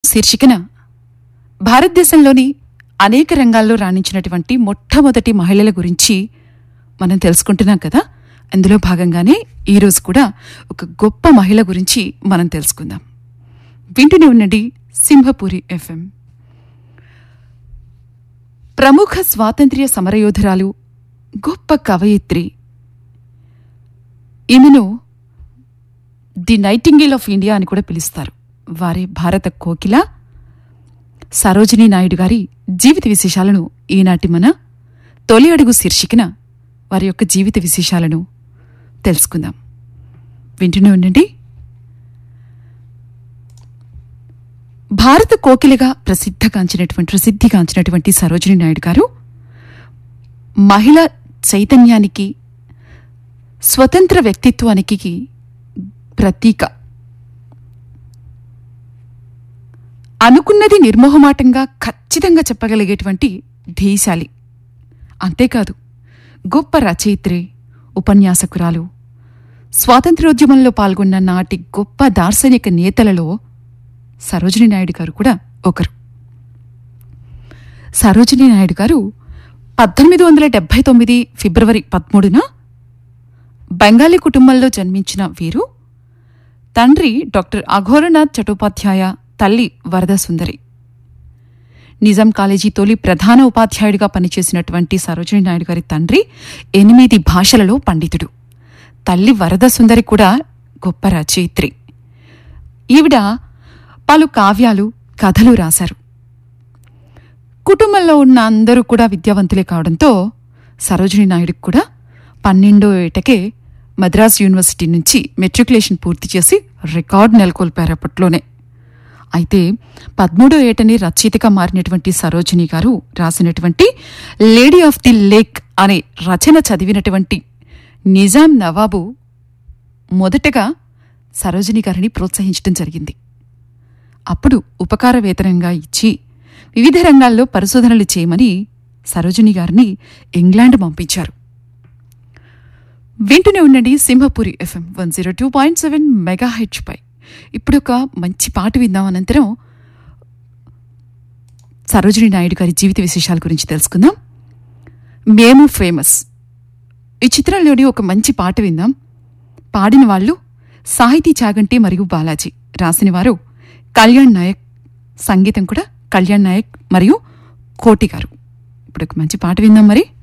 శీర్షికన భారతదేశంలోని అనేక రంగాల్లో రాణించినటువంటి మొట్టమొదటి మహిళల గురించి మనం తెలుసుకుంటున్నాం కదా అందులో భాగంగానే ఈరోజు కూడా ఒక గొప్ప మహిళ గురించి మనం తెలుసుకుందాం వింటూనే ఉండండి సింహపురి ఎఫ్ఎం ప్రముఖ స్వాతంత్ర్య సమరయోధురాలు గొప్ప కవయిత్రి ఈమెను ది నైటింగేల్ ఆఫ్ ఇండియా అని కూడా పిలుస్తారు వారే భారత కోకిల సరోజినీ నాయుడు గారి జీవిత విశేషాలను ఈనాటి మన తొలి అడుగు శీర్షికన వారి యొక్క జీవిత విశేషాలను తెలుసుకుందాం వింటూనే ఉండండి భారత కోకిలగా ప్రసిద్ధగాంచినటువంటి ప్రసిద్ధిగాంచినటువంటి సరోజినీ నాయుడు గారు మహిళ చైతన్యానికి స్వతంత్ర వ్యక్తిత్వానికి ప్రతీక అనుకున్నది నిర్మోహమాటంగా ఖచ్చితంగా చెప్పగలిగేటువంటి ధీశాలి అంతేకాదు గొప్ప రచయిత్రి ఉపన్యాసకురాలు స్వాతంత్ర్యోద్యమంలో పాల్గొన్న నాటి గొప్ప దార్శనిక నేతలలో సరోజినీ నాయుడు గారు కూడా ఒకరు సరోజినీ నాయుడు గారు పద్దెనిమిది వందల డెబ్బై తొమ్మిది ఫిబ్రవరి పదమూడున బెంగాలీ కుటుంబంలో జన్మించిన వీరు తండ్రి డాక్టర్ అఘోరనాథ్ చటోపాధ్యాయ తల్లి వరద సుందరి నిజాం కాలేజీ తొలి ప్రధాన ఉపాధ్యాయుడిగా పనిచేసినటువంటి సరోజినీ నాయుడు గారి తండ్రి ఎనిమిది భాషలలో పండితుడు తల్లి వరద సుందరి కూడా గొప్ప రచయిత్రి ఈవిడ పలు కావ్యాలు కథలు రాశారు కుటుంబంలో ఉన్న అందరూ కూడా విద్యావంతులే కావడంతో సరోజినీ నాయుడుకు కూడా పన్నెండో ఏటకే మద్రాస్ యూనివర్సిటీ నుంచి మెట్రికులేషన్ పూర్తి చేసి రికార్డు నెలకొల్పారు అప్పట్లోనే అయితే పదమూడో ఏటని రచయితగా మారినటువంటి సరోజిని గారు రాసినటువంటి లేడీ ఆఫ్ ది లేక్ అనే రచన చదివినటువంటి నిజాం నవాబు మొదటగా సరోజిని గారిని ప్రోత్సహించడం జరిగింది అప్పుడు ఉపకార వేతనంగా ఇచ్చి వివిధ రంగాల్లో పరిశోధనలు చేయమని సరోజిని గారిని ఇంగ్లాండ్ పంపించారు వింటూనే ఉండండి Simhapuri FM one zero two point seven mega హెచ్ పై ఇప్పుడు ఒక మంచి పాట విందాం అనంతరం సరోజిని నాయుడు గారి జీవిత విశేషాల గురించి తెలుసుకుందాం మేము ఫేమస్ ఈ చిత్రంలోని ఒక మంచి పాట విందాం పాడిన వాళ్ళు సాహితీ చాగంటి మరియు బాలాజీ రాసిన వారు కళ్యాణ్ నాయక్ సంగీతం కూడా కళ్యాణ్ నాయక్ మరియు కోటి గారు ఇప్పుడు ఒక మంచి పాట విందాం మరి